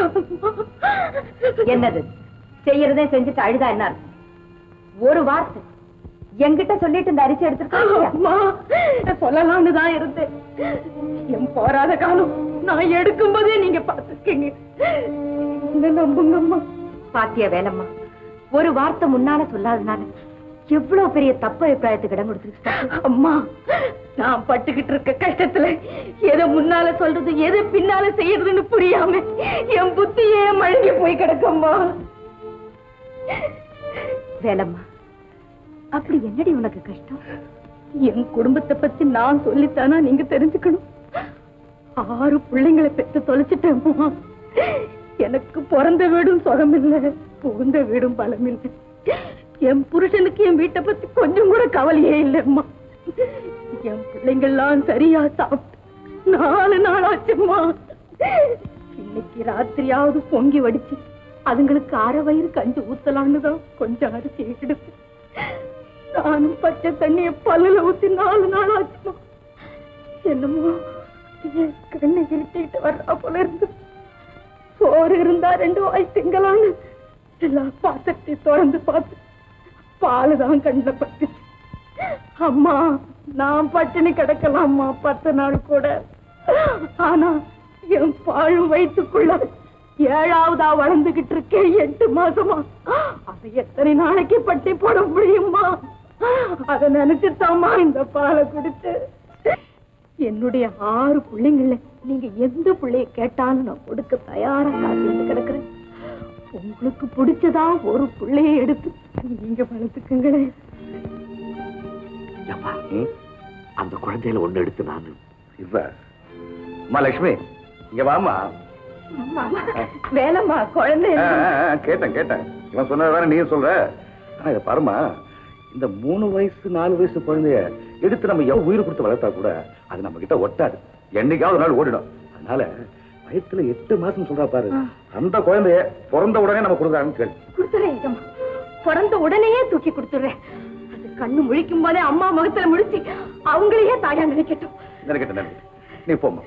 என்னது செய்யறதே செஞ்சுட்டு அழுதா என்ன அர்த்தம்? ஒரு வார்த்தை என்கிட்ட சொல்லிட்டு இந்த அரிசி எடுத்துருக்கா அம்மா சொல்லலாம்னு தான் இருந்தேன் என் போராத காலம் நான் எடுக்கும் போதே நீங்க பாத்துருக்கீங்க என்ன நம்புங்கம்மா பாத்திய வேலம்மா ஒரு வார்த்தை முன்னால சொல்லாதனால எவ்வளவு பெரிய தப்பு அபிப்பிராயத்துக்கு இடம் கொடுத்துருக்கு அம்மா நான் பட்டுக்கிட்டு இருக்க கஷ்டத்துல எதை முன்னால சொல்றது எதை பின்னால செய்யறதுன்னு புரியாம என் புத்தியே மழுங்கி போய் கிடக்கம்மா வேலம்மா அப்படி என்னடி உனக்கு கஷ்டம் என் குடும்பத்தை பத்தி நான் சொல்லித்தானா நீங்க தெரிஞ்சுக்கணும் ஆறு பிள்ளைங்களை பெற்று தொலைச்சிட்டேம்மா எனக்கு பிறந்த வீடும் சுகம் இல்ல புகுந்த வீடும் பலம் இல்லை என் புருஷனுக்கு என் வீட்டை பத்தி கொஞ்சம் கூட கவலையே இல்லைம்மா என் பிள்ளைங்கள்லாம் சரியா சாப்பிட்டு நாலு நாள் ஆச்சும்மா இன்னைக்கு ராத்திரியாவது பொங்கி வடிச்சு அதுங்களுக்கு அரை வயிறு கஞ்சி ஊத்தலான்னு தான் கொஞ்சம் அரிசி எடுத்து நானும் பச்சை தண்ணிய பல்லுல ஊத்தி நாலு நாள் ஆச்சுமா என்னமோ என் கண்ணை இருட்டிட்டு வர்றா போல இருந்து சோறு இருந்தா ரெண்டு வாய் திங்கலான்னு எல்லா பாத்திரத்தையும் திறந்து பார்த்து பாலு தான் கண்ணில் பட்டுச்சு அம்மா நான் பட்டினி கிடக்கலாம்மா பத்து நாள் கூட ஆனா என் பாழும் வயிற்றுக்குள்ள ஏழாவதா வளர்ந்துகிட்டு இருக்கேன் எட்டு மாசமா அதை எத்தனை நாளைக்கு பட்டி போட முடியுமா அத நினைச்சுட்டாமா இந்த பாலை குடிச்சு என்னுடைய ஆறு பிள்ளைங்கள நீங்க எந்த பிள்ளைய கேட்டாலும் நான் கொடுக்க தயாரா காத்துட்டு கிடக்குறேன் உங்களுக்கு பிடிச்சதா ஒரு பிள்ளைய எடுத்து நீங்க வளர்த்துக்குங்களேன் ஏப்பா, அந்த குழந்தையில ஒண்ணு எடுத்து நானு இவ அம்மா லட்சுமி இங்க வாமா வேலைம்மா குழந்தை ஆ, ஆ, ஆ, கேட்டேன் கேட்டேன் இவன் சொன்னதானே நீ சொல்ற ஆனா இதை பாருமா இந்த மூணு வயசு நாலு வயசு குழந்தைய எடுத்து நம்ம எவ்வளவு உயிர் கொடுத்து வளர்த்தா கூட அது நம்ம கிட்ட ஒட்டாது என்னைக்காவது ஒரு நாள் ஓடிடும் அதனால வயசுல எட்டு மாசம் சொல்றா பாரு அந்த குழந்தைய பிறந்த உடனே நம்ம கொடுக்குறாங்கன்னு கேள்வி கொடுத்துறேன் ஏஜம்மா. பிறந்த உடனேயே தூக்கி கொடுத்துறேன் அது கண்ணு முழிக்கும் போதே அம்மா முகத்துல முழிச்சு அவங்களையே தாயா நினைக்கட்டும் நினைக்கட்டும் நினைக்கட்டும் நீ போம்மா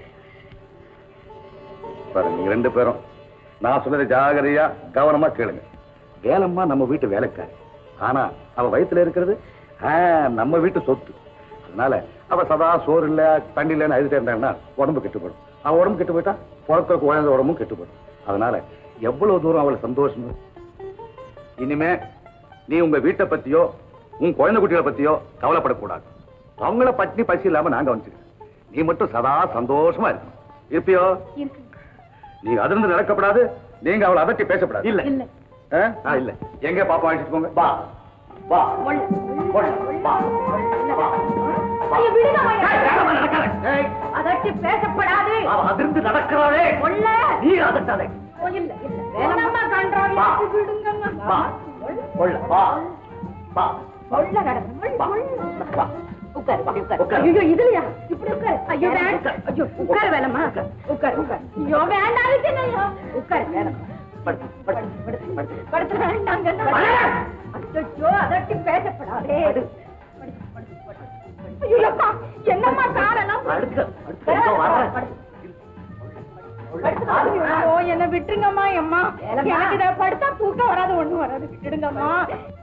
பாரு நீங்க ரெண்டு பேரும் நான் சொன்னதை ஜாகிரதையா கவனமா கேளுங்க வேலம்மா நம்ம வீட்டு வேலைக்காரி ஆனா அவ வயித்துல இருக்கிறது ஆ, நம்ம வீட்டு சொத்து அதனால அவ சதா சோறு இல்ல தண்ணி இல்லைன்னு அழுதுட்டே இருந்தாங்கன்னா உடம்பு கெட்டு போயிடும் அவன் உடம்பு கெட்டு போயிட்டா பிறக்கிற குழந்தை உடம்பும் கெட்டு போயிடும் அதனால எவ்வளவு தூரம் அவளை சந்தோஷம் இனிமே நீ உங்க வீட்டை பத்தியோ உன் குழந்தை குட்டிகளை பத்தியோ கவலைப்படக்கூடாது அவங்கள பட்டினி பசி இல்லாம நாங்க வந்துக்கிறேன் நீ மட்டும் சதா சந்தோஷமா இருக்கணும் இருப்பியோ நீ அதிர்ந்து நடக்கப்படாது நீங்க அவளை அதட்டி பேசப்படாது இல்ல இல்ல ஆ? ஆ, இல்ல எங்க பாப்பா அழைச்சிட்டு போங்க வா வா போடு. வா. வா. ஐயோ, விடுங்க, ஐயா. ஏய், வேகமா நடக்காத. ஏய், அதற்கு பேசப்படாது அவ அதிர்ந்து நடக்கிறாளே கொல்ல நீ அதட்டாதே ஓ, இல்ல இல்ல வேணாம்மா கண்டாவி வா. விடுங்கம்மா வா கொள்ள வா வா கொல்ல கடவுள் வா. வா. உட்காரு இப்படி உட்காரு உட்காரு. ஐயோ இதுலயா இப்படி உட்காரு ஐயோ உட்காரு. வேண்டாம் ஐயோ உட்கார வேணாமா உட்காரு உட்காரு ஐயோ வேண்டாம் ஐயோ உட்காரு வேணாம் படுத்து, படுத்து, படுத்து, படுத்து. படுத்து வேண்டாங்க அச்சோ அதற்கு பேசப்படாதே ஐயோ அம்மா என்னம்மா காரெல்லாம் படுத்து, படுத்து, இதோ வர்றேன். ஐயோ என்ன விட்டுருங்கம்மா அம்மா எனக்கு இதை படுத்தா தூக்கம் வராது ஒண்ணும் வராது விட்டுடுங்கம்மா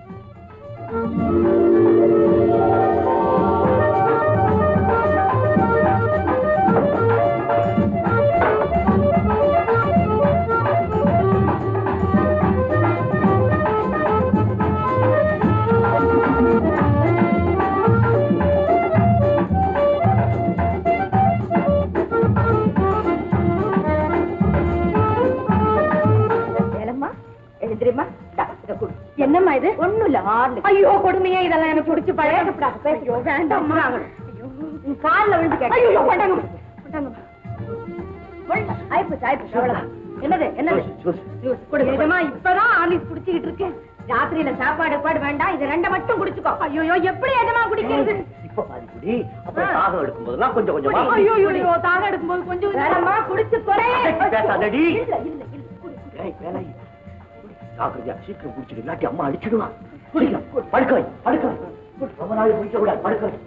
வேலம்மா எழுந்திரிம்மா இந்தா, இதை குடு. என்னம்மா இது ஒண்ணும் இல்ல ஆறு ஐயோ கொடுமையே இதெல்லாம் எனக்கு பிடிச்சு பழகப்படாது ஐயோ வேண்டாம்மா கால்ல விழுந்து கேட்டேன் ஐயோ வேண்டாங்க வேண்டாங்க ஆயிப்போச்சு ஆயிப்போச்சு அவ்வளவுதான் என்னது என்னது ஜூஸ். ஜூஸ் குடு நிஜமா இப்பதான் ஆலிஸ் குடிச்சுக்கிட்டு இருக்கேன் ராத்திரியில சாப்பாடு பாடு வேண்டாம் இது ரெண்டை மட்டும் குடிச்சுக்கோ ஐயோ எப்படி எதமா குடிக்கிறது இப்ப பாதி குடி அப்புறம் தாகம் எடுக்கும் போதெல்லாம் கொஞ்சம் கொஞ்சமா குடி. ஐயோ ஐயோ தாகம் எடுக்கும்போது கொஞ்சம் வேணாம்மா குடிச்சு போறேன் பேசாதடி. இல்ல இல்ல இல்ல குடி. ஏய், வேலை. குடி. ஜாக்கிரதையா சீக்கிரம் குடிச்சிடு இல்லாட்டி அம்மா அடிச்சிடுவா குடிக்க படுக்க வை, படுக்க வை. ரொம்ப நாள் குடிக்க கூடாது படுக்க வை.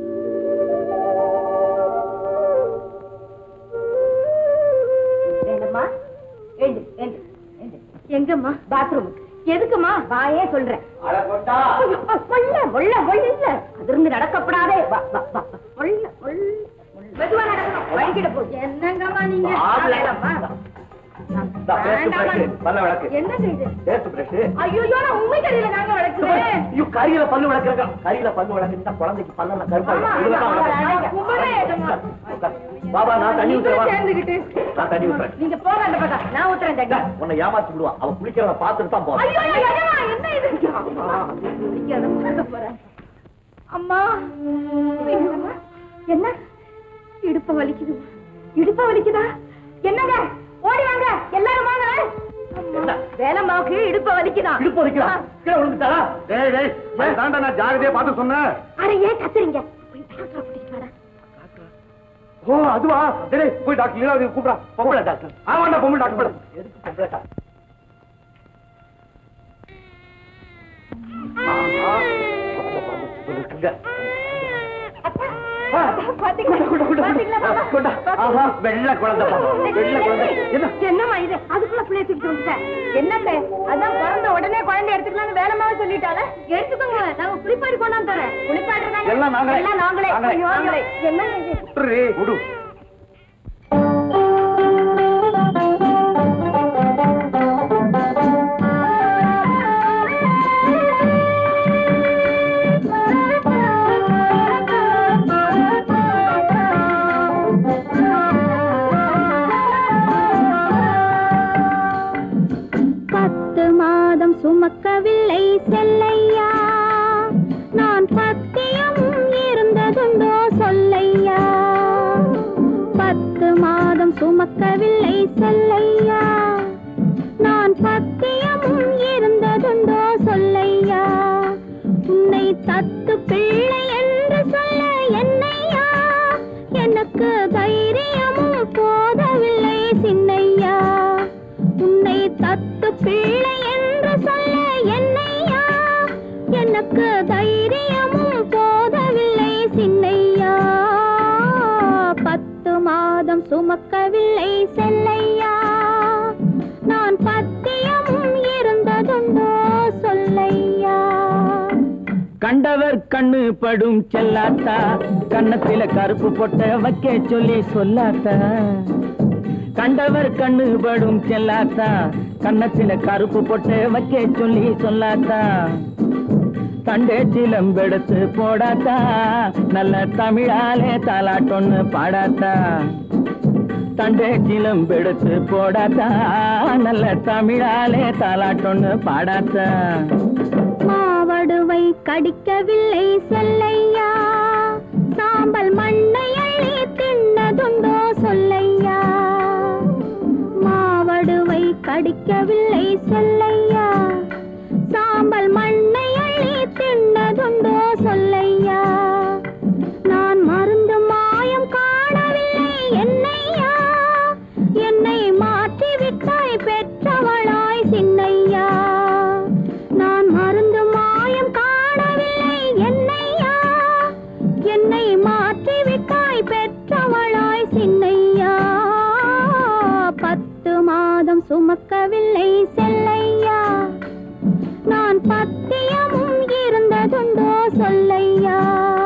வேணம்மா அம்மா எழுந்து எழுந்து எழுந்து எங்கம்மா பாத்ரூமுக்கு எதுக்குமா வாயே சொல்றேன் அழகொண்டா முள்ள முள்ள முள்ள அதிர்ந்து நடக்கப்படாதே வா வா வா வா. முள்ள முள்ள முள்ள. மெதுவா நடக்கணும் வழிகிட போ என்னங்கம்மா நீங்க மாப்பிள்ளை. வேண்டாம்மா. இந்தா, பேஸ்ட் பிரஷ், பல்ல விளக்கு. என்னங்க இது பேஸ்ட் பிரஷ். ஐயோ நான் உண்மை கடையில நாங்க வளர்க்குறேன் ஐயோ, கரியில பல்லு விளக்குறங்க. கரியில பல்லு விளக்குனா குழந்தைக்கு பல்லெல்லாம் கருப்பா ஆமா, இருக்கு. இதுல தான் ஆமா, விளக்கு. ஆமா. கும்பிடுறேன். உட்கார். பாபா நான் தண்ணி ஊத்துறேன் வா. சேர்ந்துகிட்டு நான் தண்ணி ஊத்துறேன் நீங்க போங்க அந்த பக்கம் நான் ஊத்துறேன் தண்ணி உன்னை ஏமாத்தி விடுவா அவ குளிக்கிறத பார்த்துட்டு தான் போறேன் ஐயோ ஐயோ, ஐயோ, என்ன இது குடிக்காத போக போறேன் அம்மா என்னம்மா? என்ன இடுப்பு வலிக்குது இடுப்ப வலிக்குதா என்னங்க ஓடி வாங்க எல்லாரும் வாங்க என்ன? வேலம்மாவுக்கு இடுப்ப வலிக்குதான் இடுப்பு வலிக்கலாம் கீழே விழுந்துட்டாளா டேய் டேய் அது தாண்டா நான் ஜாகிரதையா பார்த்து சொன்னேன் அட ஏன் கத்துறீங்க போய் டாக்டரை கூட்டிட்டு வாடா ஓ அதுவா டேய் போய் டாக்டர் லீலாவதி கூப்பிடா பொம்பளை டாக்டர் ஆமாண்டா பொம்பளை டாக்டர் எதுக்கு பொம்பளை டாக்டர் இருக்குங்க பாத்தீங்களா பாத்தீங்களா மாமா? கொண்டா. ஆஹா, வெள்ளை குழந்தை பாப்பா. வெள்ளை குழந்தை. என்ன? என்னம்மா இது அதுக்குள்ள பிள்ளைய தூக்கிட்டு வந்துட்டேன் என்னங்க அதான் பிறந்த உடனே குழந்தை எடுத்துக்கலாம்னு வேலைமாவே சொல்லிட்டால எடுத்துக்கோங்க நாங்க குளிப்பாடி கொண்டாந்து தரேன் குளிப்பாடுறதாங்க எல்லாம் நாங்களே. எல்லாம் நாங்களே நாங்களே. ஐயோ, நாங்களே என்ன இது விட்டுரு விடு பத்து மாதம் சுமக்கவில்லை செல்லையா நான் பத்தியம் இருந்ததுண்டோ சொல்லையா பத்து மாதம் சுமக்கவில்லை செல்லையா நான் பத்தியமும் இருந்ததுண்டோ சொல்லையா உன்னை தத்து பிள்ளை என்று சொல்ல என்னையா எனக்கு தைரியமும் போதவில்லை சின்னையா உன்னை தத்து பிள்ளை என்று சொல்ல என்னையா எனக்கு தைரியமும் போதவில்லை சின்னையா பத்து மாதம் சுமக்கவில்லை செல்லையா நான் பத்தியமும் இருந்ததுண்டோ சொல்லையா கண்டவர் கண்ணு படும் செல்லாத்தா கன்னத்தில கருப்பு பொட்ட வைக்க சொல்லி சொல்லாத்தா கண்டவர் கண்ணு படும் செல்லாத்தா கன்னத்தில கருப்பு பொட்ட வைக்க சொல்லி சொல்லாத்தா தண்டே சிலம்பெடுத்து போடாத்தா நல்ல தமிழாலே தாலாட்டொன்னு பாடாத்தா தண்டே சிலம்பெடுத்து போடாத்தா நல்ல தமிழாலே தாலாட்டொன்னு பாடாத்தா மாவடுவை கடிக்கவில்லை செல்லையா சாம்பல் மண்ணை அள்ளி தின்னதுண்டோ சொல்லையா மாவடுவை கடிக்கவில்லை செல்லையா சாம்பல் மண்ணை அள்ளி தின்னதுண்டோ சொல்லையா நான் மருந்து மாயம் காணவில்லை என்னையா என்னை மாற்றி விட்டாய் பெற்றவளாய் சின்னையா நான் மருந்து மாயம் காணவில்லை என்னையா என்னை மாற்றி விட்டாய் பெற்றவளாய் சின்னையா பத்து மாதம் சுமக்கவில்லை செல்லையா நான் பத்தியமும் இருந்ததுண்டோ சொல்லையா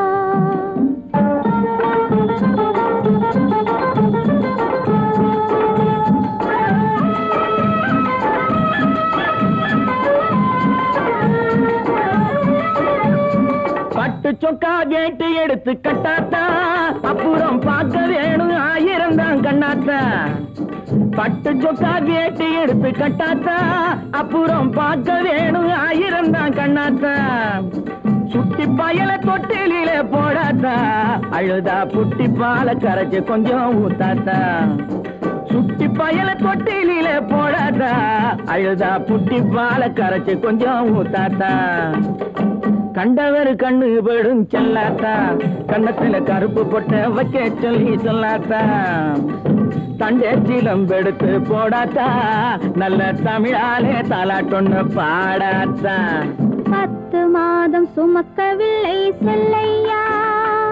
பட்டு சொக்கா கேட்டு எடுத்து கட்டாத்தா அப்புறம் பார்க்க வேணும் ஆயிரம் தான் கண்ணாத்தா பட்டு சொக்கா கேட்டு எடுத்து கட்டாத்தா அப்புறம் பார்க்க வேணும் ஆயிரம் தான் கண்ணாத்தா சுட்டி பயல தொட்டிலில போடாத்தா அழுதா புட்டி பால கரைச்சு கொஞ்சம் ஊத்தாத்தா சுட்டி பயல தொட்டிலில போடாதா அழுதா புட்டி பால கரைச்சு கொஞ்சம் ஊத்தாத்தா கண்டவர் கண்ணு படும் செல்லாத்தா கண்ணத்துல கருப்பு பொட்ட வைக்க சொல்லி சொல்லாத்தா தண்டே சிலம்பெடுத்து போடாத்தா நல்ல தமிழாலே தாலாட்டொன்னு பாடாத்தா பத்து மாதம் சுமக்கவில்லை செல்லையா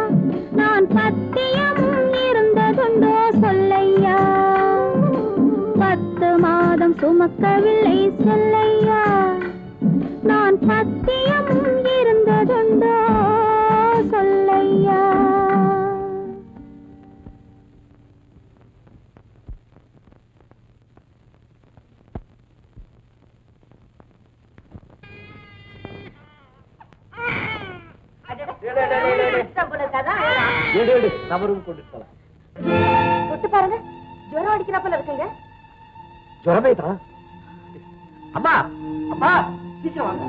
நான் பத்தியமும் இருந்ததுண்டோ சொல்லையா பத்து மாதம் சுமக்கவில்லை சொல்லையா நான் பத்தியம் இருந்ததுண்டோ சொல்லையா எடு எடு நம்ம ரூம் கொண்டு போலாம் தொட்டு பாருங்க ஜுரம் அடிக்கிறப்பல இருக்குங்க ஜுரமே தான் அம்மா அம்மா சீக்கிரம் வாங்க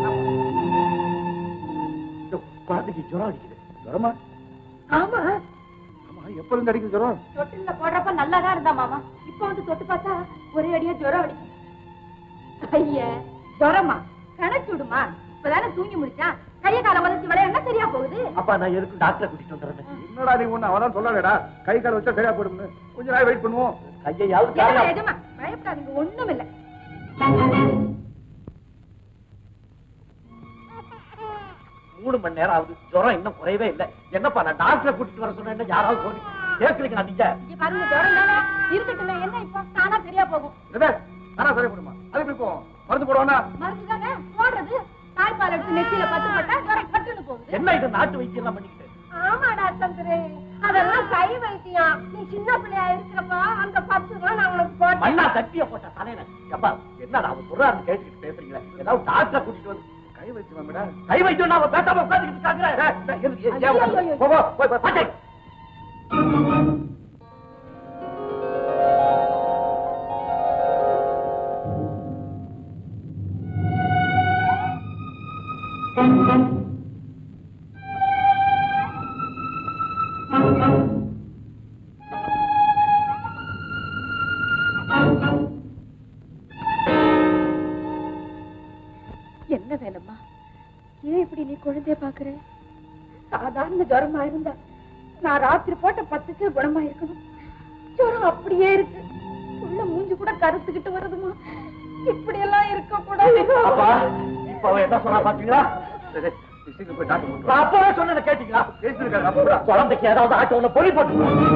இந்த குழந்தைக்கு ஜுரம் அடிக்குது ஜுரமா ஆமா ஆமா எப்ப இருந்து அடிக்குது ஜுரம் தொட்டில போடுறப்ப நல்லாதான் இருந்தா மாமா இப்ப வந்து தொட்டு பார்த்தா ஒரே அடியா ஜுரம் அடிக்கும் ஐய ஜுரமா கணக்கு விடுமா இப்பதானே தூங்கி முடிச்சான் கைய கால வளர்ச்சி விளையாட சரியா போகுது அப்பா நான் எதுக்கு டாக்டரை கூட்டிட்டு வந்துடுறேன் என்னடா நீ ஒண்ணு அவதான் சொல்லாதடா கை கால் வச்சா சரியா போயிடும்னு கொஞ்ச நேரம் வெயிட் பண்ணுவோம் கையாவது எஜமா, காலையா- எஜமா, பயப்படாதீங்க ஒண்ணும் இல்ல மூணு மணி நேரம் ஆகுது ஜுரம் இன்னும் குறையவே இல்லை என்னப்பா நான் டாக்டரை கூட்டிட்டு வர சொன்னேன் யாராவது சொல்லி கேட்கலீங்களா நீங்க இங்க பாருங்க ஜுரம் தானே இருக்கட்டுமே என்ன இப்ப தானா சரியா போகும் என்ன ஆனா சரியா போடுமா அது எப்படி போவோம் மருந்து போடுவானா மருந்து தானே போடுறது தாய்ப்பால் எடுத்து நெத்தியில பத்து போட்டா ஜுரம் பட்டுன்னு போகுது என்ன இது நாட்டு வைத்தியம் எல்லாம் பண்ணிக்கிட்டு ஆமாடா சந்திரு அதெல்லாம் கை வைத்தியம் நீ சின்ன பிள்ளையா இருக்கிறப்ப அந்த பத்து ரூபா நான் உனக்கு மண்ணா போட்டேன் தட்டிய போட்ட தலையில அப்பா என்னடா அவன் சொல்றாரு கேட்டுக்கிட்டு பேசுறீங்களே ஏதாவது டாக்டரை கூட்டிட்டு வந்து கை வச்சு மாமிடா கை வைத்தியம் நான் பேசாம உட்காந்துக்கிட்டு இருக்காங்க போ போ போய் போய் பாட்டை என்ன வேணும்மா ஏன் இப்படி நீ குழந்தைய பாக்குற சாதாரண ஜுரமா இருந்தா நான் ராத்திரி போட்ட பத்துக்கு குணமா இருக்கணும் ஜுரம் அப்படியே இருக்கு உள்ள மூஞ்சி கூட கருத்துக்கிட்டு வருதுமா இப்படி எல்லாம் இருக்க அப்பா கூடாது இப்ப அவன் என்ன சொன்னா பாத்தீங்களா சரி, சரி, சீக்கிரம் போய் டாக்டர் கூட்டிட்டு வா. நான் அப்பவே சொன்னதை கேட்டீங்களா பேசிருக்காரு அப்ப கூட. குழந்தைக்கு ஏதாவது ஆட்டோல பொறி போட்டு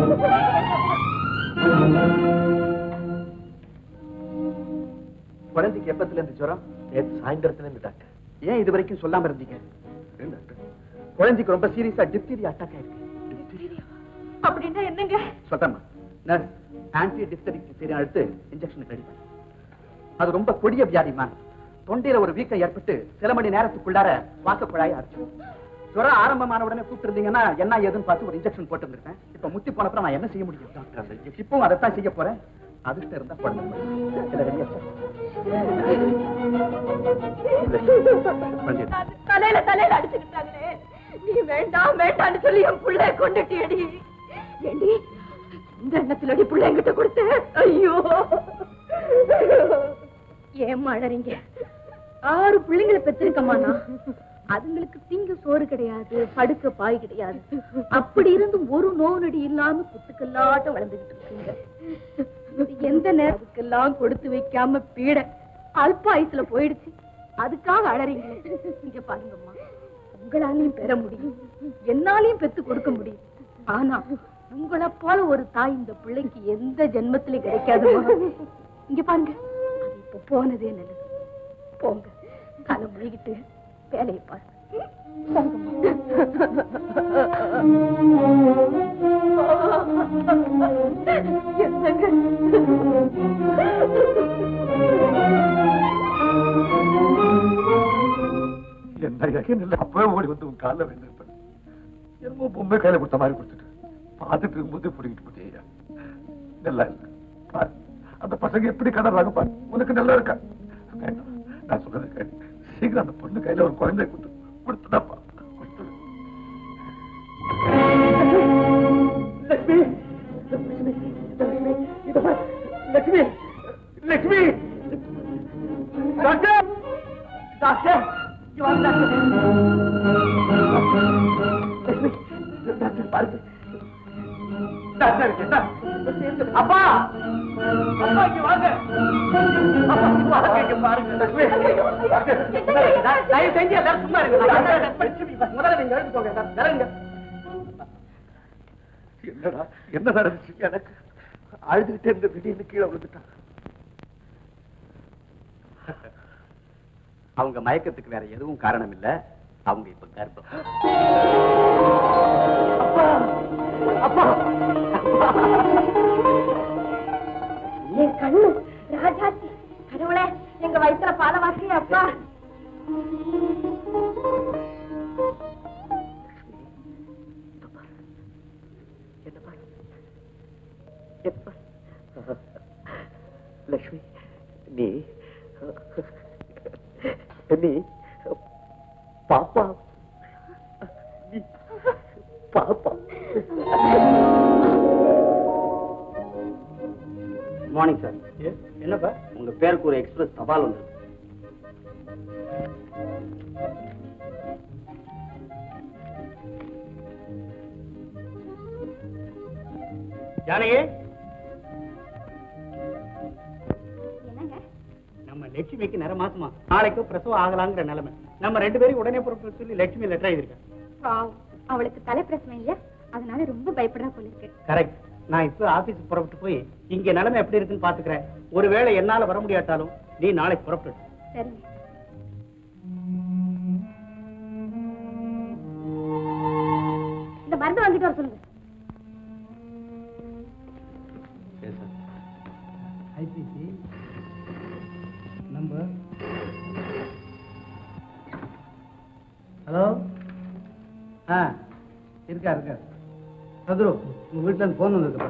குழந்தைக்கு எப்பத்துல இருந்து ஜுரம் நேற்று சாயந்தரத்துல இருந்து டாக்டர் ஏன் இது வரைக்கும் சொல்லாம இருந்தீங்க ஏன் டாக்டர்? குழந்தைக்கு ரொம்ப சீரியஸா டிப்தீரியா அட்டாக் ஆயிருக்கு அப்படின்னா என்னங்க சொல்றேம்மா நர்ஸ் ஆன்டி டிப்தரிக் டிப்தீரியா எடுத்து இன்ஜெக்ஷன் ரெடி பண்ணு அது ரொம்ப கொடிய வியாதிமா தொண்டையில ஒரு வீக்கம் ஏற்பட்டு சில மணி நேரத்துக்குள்ளார சுவாச குழாய் அரைச்சிடும் ஜுரம் ஆரம்பமான உடனே கூப்பிட்டு இருந்தீங்கன்னா என்ன ஏதுன்னு பார்த்து ஒரு இன்ஜெக்ஷன் போட்டு இருந்திருப்பேன் இப்ப முத்தி போனப்பறம் நான் என்ன செய்ய முடியும் டாக்டர் அந்த injection- இப்பவும் அதைத்தான் செய்ய போறேன் அதிர்ஷ்டம் இருந்தா குழந்தை பிறக்கும். இதை ready ஆ வச்சு. குழந்தை தலையில தலையில அடிச்சுக்கிட்டாங்களே நீ வேண்டாம் வேண்டாம்னு சொல்லி என் புள்ளைய கொண்டுட்டியடி ஏண்டி இந்த எண்ணத்துல அடி புள்ள என்கிட்ட கொடுத்த ஐயோ ஏன் அழறீங்க ஆறு பிள்ளைங்களை பெற்றிருக்கமா நான் அதுங்களுக்கு திங்க சோறு கிடையாது படுக்க பாய் கிடையாது அப்படி இருந்தும் ஒரு நோவு நொடி இல்லாம குத்துக்கல்லாட்டம் வளர்ந்துகிட்டு இருக்கீங்க எந்த நேரத்துக்கெல்லாம் கொடுத்து வைக்காம பீட அல்ப ஆயுசுல போயிடுச்சு அதுக்காக அழறீங்களே இங்க பாருங்கம்மா உங்களாலையும் பெற முடியும் என்னாலையும் பெத்து கொடுக்க முடியும் ஆனா உங்களை போல ஒரு தாய் இந்த பிள்ளைக்கு எந்த ஜென்மத்திலும் கிடைக்காதுமா இங்க பாருங்க அது இப்ப போனதே நல்லது போங்க காலம் முழுகிட்டு வேலையை பாருங்க என்ன யகீன் இல்ல அப்பவே ஓடி வந்து உன் காலில் விழுந்திருப்பேன் என்னமோ பொம்மை கையில கொடுத்த மாதிரி கொடுத்துட்டு பார்த்துட்டு இருக்கும்போது பிடிக்கிட்டு போட்டியா நல்லா இருக்கு பாரு அந்த பசங்க எப்படி கடறாங்க பாரு உனக்கு நல்லா இருக்கா வேண்டாம். நான் சொல்றது கேளு சீக்கிரம் அந்த பொண்ணு கையில ஒரு குழந்தை கொடுத்து கொடுத்துதாப்பா கொடுத்துடு லட்சுமி லட்சுமி லட்சுமி இத பாரு. லட்சுமி லட்சுமி டாக்டர் டாக்டர் இங்க வாங்க டாக்டர் லட்சுமி டாக்டர் பாருங்க டாக்டர் என்ன அப்பா அப்பா இங்க வாங்க அப்பா இங்க வாங்க இங்க பாருங்க லட்சுமி டாக்டர் தயவு செஞ்சு எல்லாரும் சும்மா இருங்க டாக்டர் லட்சுமி முதல்ல நீங்க எழுந்துக்கோங்க சார் இறங்குங்க என்னடா என்ன நடந்துச்சு எனக்கு அழுதுகிட்டே இருந்து திடீர்னு கீழே விழுந்துட்டான் அவங்க மயக்கத்துக்கு வேற எதுவும் காரணம் இல்ல அவங்க இப்ப கர்ப்பம் என் கண்ணு ராஜாத்தி கடவுளே எங்க வயித்துல பால வாசி அப்பா லட்சுமி நீ நீ பாப்பா நீ பாப்பா மார்னிங் சார் என்னப்பா உங்க பேருக்கு ஒரு எக்ஸ்பிரஸ் தபால் வந்து ஜானகி நம்ம லட்சுமிக்கு நிற மாசமா நாளைக்கு பிரசவம் ஆகலாங்கிற நிலைமை நம்ம ரெண்டு பேரும் உடனே புறப்பட்டு சொல்லி லட்சுமி லெட்டர் எழுதிருக்கேன் பாவம். அவளுக்கு தலைப்பிரசவம் இல்லையா அதனால ரொம்ப பயப்படுறா போல இருக்கு கரெக்ட் நான் இப்ப ஆபீஸ் புறப்பட்டு போய் இங்க நிலைமை எப்படி இருக்குன்னு பாத்துக்கிறேன் ஒருவேளை என்னால வர முடியாட்டாலும் நீ நாளைக்கு புறப்பட்டு சரிங்க இந்த மருந்து வாங்கிட்டு வர சொல்லுங்க ஐபிசி நம்பர் ஹலோ ஆ இருக்கா இருக்கா சதுரு உங்க வீட்டுல இருந்து போன் வந்திருக்கப்பா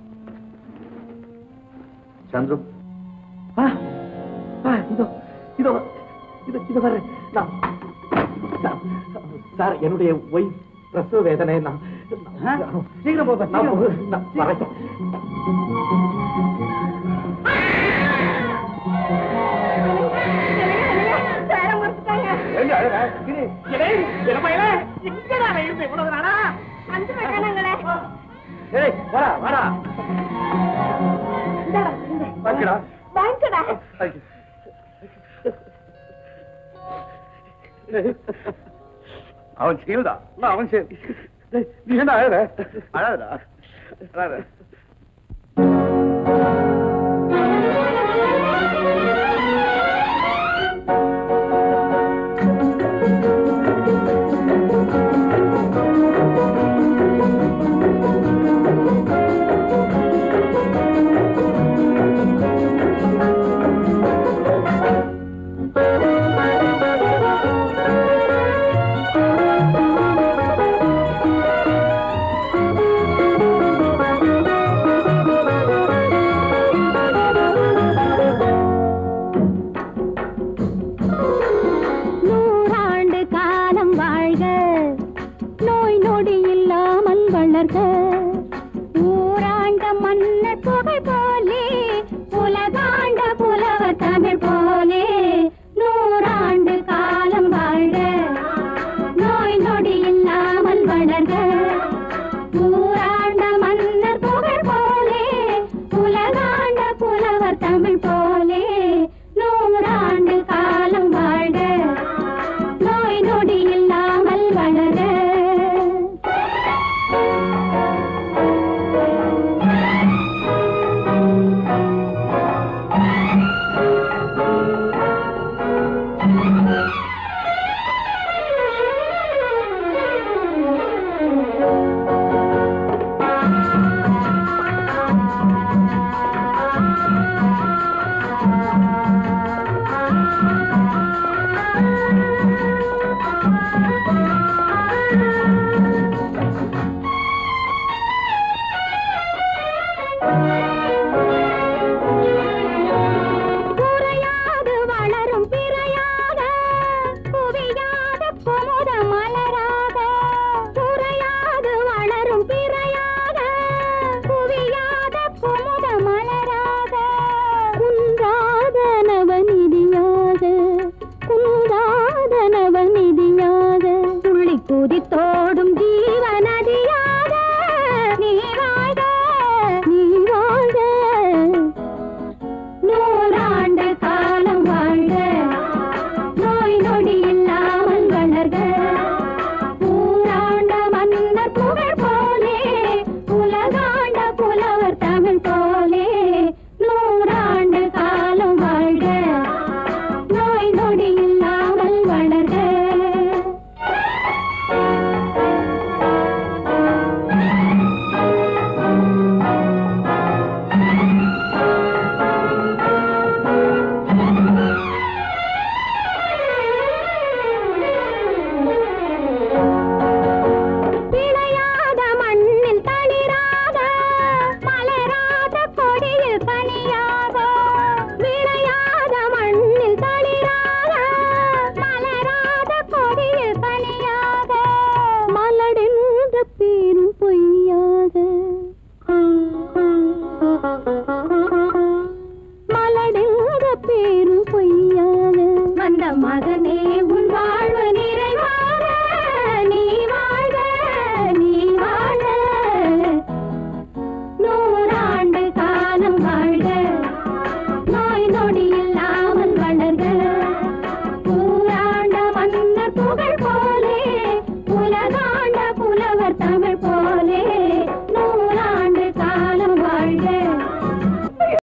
சந்துரு ஆ, ஆ, இதோ இதோ இதோ இதோ வர்றேன் நான் சார், சார் என்னுடைய ஒய் பிரசவ வேதனை நான் ஆ? சீக்கிரம் போப்பா, நான் சீக்கிரம் போ- நான் வரேன் எங்க அழுற? இது, இலே, இளம இலே. ஏய், வாடா, வாடா. வாங்கிடா. ஐயோ. அவன் செயல்தான் நான் அவன் செயல் டேய், நீ என்ன அழற அழாதடா அழாத நூறாண்டு காலம் வாழ்க நோய் நொடி இல்லாமல் வளர்க ஊராண்ட மன்னர் புகழ் போலே உலகாண்ட புலவர் தமிழ் போலே நூறாண்டு காலம் வாழ்க நோய் நொடி இல்லாமல் வளர்க ஊராண்ட மன்னர் புகழ் போலே உலகாண்ட புலவர் தமிழ் போலே